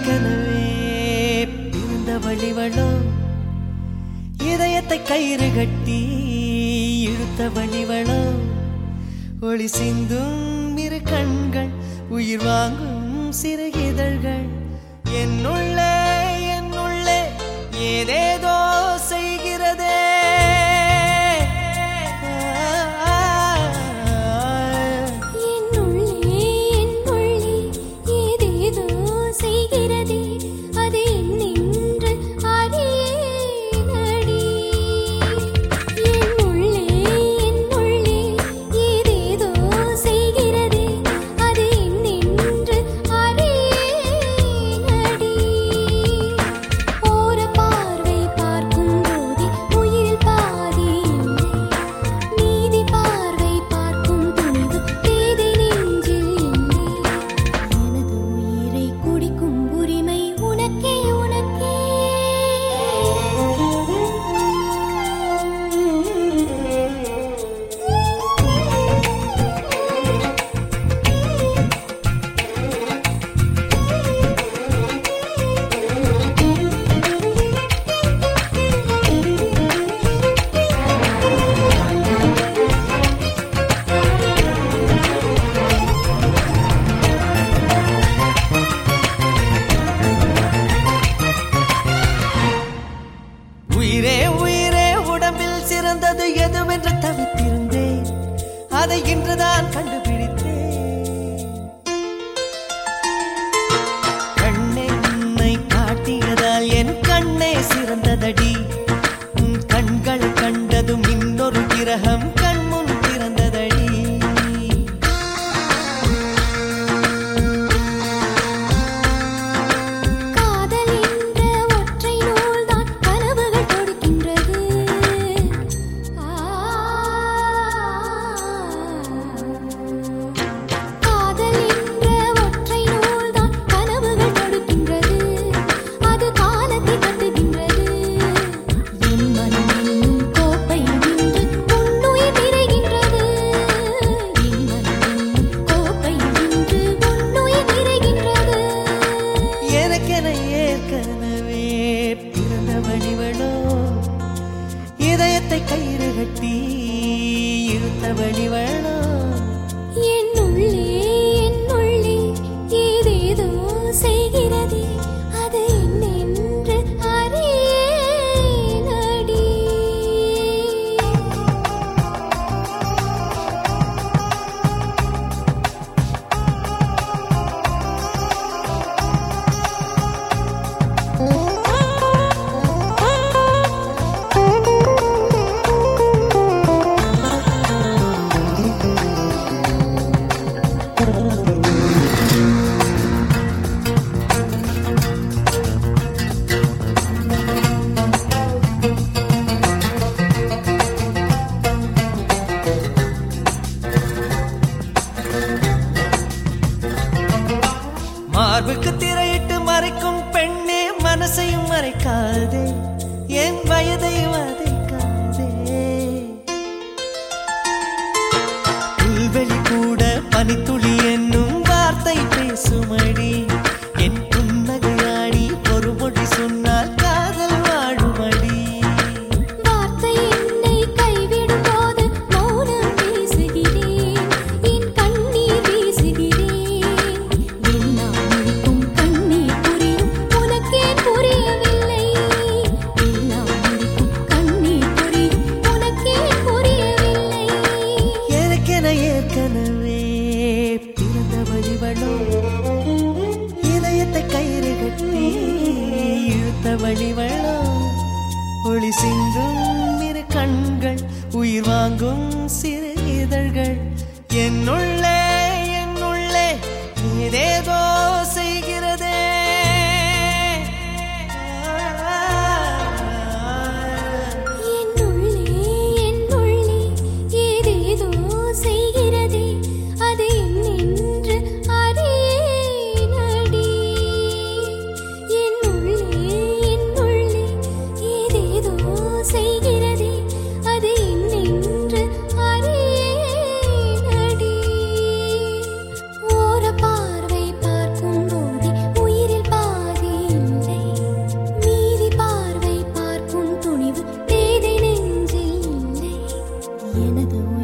ஏற்கனவே பிறந்த வழிவளோ இதயத்தை கயிறு கட்டி இழுத்த வழிவளோ ஒளி சிந்தும் இரு கண்கள் உயிர் வாங்கும் சிறு இதழ்கள் என்னுள்ளே என்னுள்ளே ஏதேதோ செய்கிறதே என்னுள்ளே என்னுள்ளே ஏதேதோ செய்கிறதே அது என்னென்று அறியேனடி என்னுள்ளே என்னுள்ளே ஏதேதோ செய்கிறதே அது என்னென்று அறியேனடி ஓர பார்வை பார்க்கும் போதே உயிரில் பாதி இல்லை நீதி பார்வை பார்க்கும் துணிவு பேதை நெஞ்சில் இல்லை எனது உயிரை குடிக்கும் உரிமை உனக்கே உனக்கே உயிரே உயிரே உடம்பில் சிறந்தது எதுவென்று தவித்திருந்தேன் அதை இன்றுதான் கண்டுபிடித்தேன் கண்ணென்னை காட்டியதால் என் கண்ணே சிறந்ததடி உன் கண்கள் கண்டதும் இன்னொரு கிரகம் கண்முன் பிறந்ததடி காதல் என்ற ஒற்றை நூல்தான் கனவுகள் கொடுக்கின்றது காதல் என்ற ஒற்றை நூல்தான் கனவுகள் கொடுக்கின்றது அது காலத்தை கட்டுகின்றது என் மனம் என்னும் கோப்பை நின்று உன்னுயிர் நிறைகின்றது என் மனம் என்னும் கோப்பை நின்று உன்னுயிர் நிறைகின்றது எனக்கென ஏற்கனவே பிறந்த வழிவளோ இதயத்தை கயிறு கட்டி இழுத்த வழிவளோ என்னுள்ளே என்னுள்ளே ஏதேதோ செய்கிறதே அது என்னென்று அறியேனடி மார்புக்கு திரையிட்டு மறைக்கும் பெண்ணே மனசையும் மறைக்காதே என் வயதை வதைக்காதே புல்வெளி கூட பனித்துளி என்னும் வார்த்தை பேசுமடி என் புன்னகையாடி ஒரு மொழி சொன்னால் காதல் வாழுமடி வார்த்தை என்னை கைவிடும் போது மௌனம் பேசுகிறேன் என் கண்ணீர் வீசுகிறேன் எல்லாம் முடிக்கும் கண்ணீர் புரியும் உனக்கே புரியவில்லை எல்லாம் முடிக்கும் கண்ணீர் புரியும் உனக்கே புரியவில்லை எனக்கென ஏற்கனவே பிறந்த வழிவளோ இதயத்தை கயிறு கட்டி இழுத்த வழிவளோ ஒளி சிந்தும் இரு கண்கள் உயிர் வாங்கும் சிறு இதழ்கள் என்னுள்ளே என்னுள்ளே ஏதேதோ செய்கிறதே என்னுள்ளே என்னுள்ளே ஏதேதோ செய்கிறதே அது என்னென்று அறியேனடி என்னுள்ளே என்னுள்ளே ஏதேதோ செய்கிறதே அது என்னென்று அறியேனடி எனது